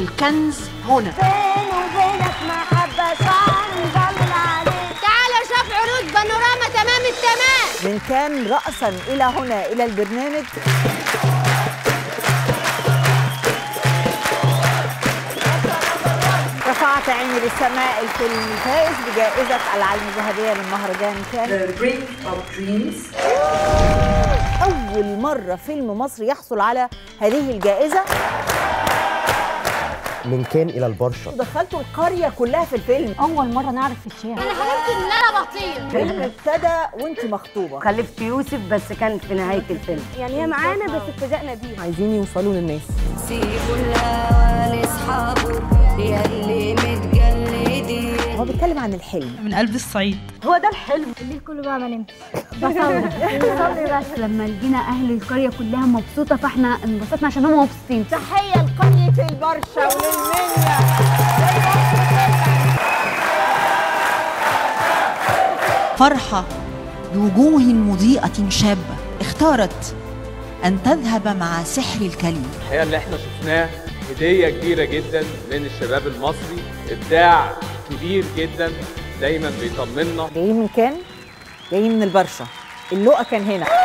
الكنز هنا بيني وبينك محبة صار نضل عليك تعالوا شوف عروض بانوراما تمام التمام من كان رأسا إلى هنا إلى البرنامج رفعت عيني للسماء الفيلم الفائز بجائزة العلم الذهبية للمهرجان كان The Ring of Dreams أول مرة فيلم مصري يحصل على هذه الجائزة من كان الى البرشا دخلتوا القرية كلها في الفيلم أول مرة نعرف في الشارع انا حلمت ان انا بطير الفيلم ابتدى وانت مخطوبة خلفت يوسف بس كان في نهايه الفيلم يعني هي معانا بس اتفاجئنا بيها عايزين يوصلوا للناس سيبوا الهوى لاصحابه يلي متجلدين هو بيتكلم عن الحلم من قلب الصعيد هو ده الحلم الليل كله بقى ما نمت بصلي بصلي بس لما لقينا أهل القرية كلها مبسوطة فاحنا انبسطنا عشان هم مبسوطين تحية لقرية البرشا وللمنيا فرحة بوجوه مضيئة شابة اختارت أن تذهب مع سحر الكلمة الحقيقه اللي احنا شفناه هديه كبيره جدا من الشباب المصري ابداع كبير جدا دايما بيطمنا جايين من كان جايين من البرشا اللقا كان هنا